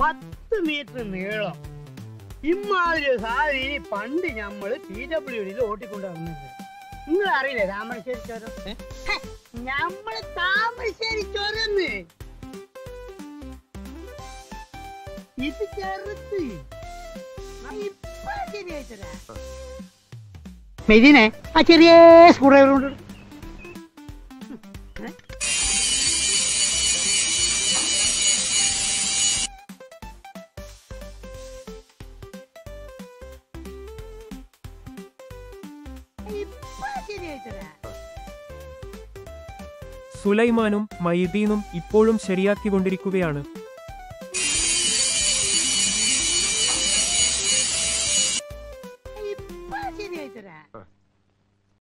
പത്ത് മീറ്റർ നീളം ഇമ്മാതിരി സാരി പണ്ട് ഞമ്മള് പി ഡബ്ല്യു ഡിയിൽ ഓട്ടിക്കൊണ്ട് വന്നത് നിങ്ങൾ അറിയില്ലേ താമരശ്ശേരി ചോരം ഹെ, ഞമ്മള് താമരശ്ശേരി ചോരന്ന് ഇത് ചെറുത്ത് ഞാൻ ഇപ്പൊ ശരിയായിട്ടരാ മെതിനെ ആ ചെറിയ സ്ക്രൂ ഡ്രൈവർ കൊണ്ട് ഇപ്പൊ ശരിയായിട്ടരാ സുലൈമാനും മൈദീനും ഇപ്പോഴും ശരിയാക്കിക്കൊണ്ടിരിക്കുകയാണ്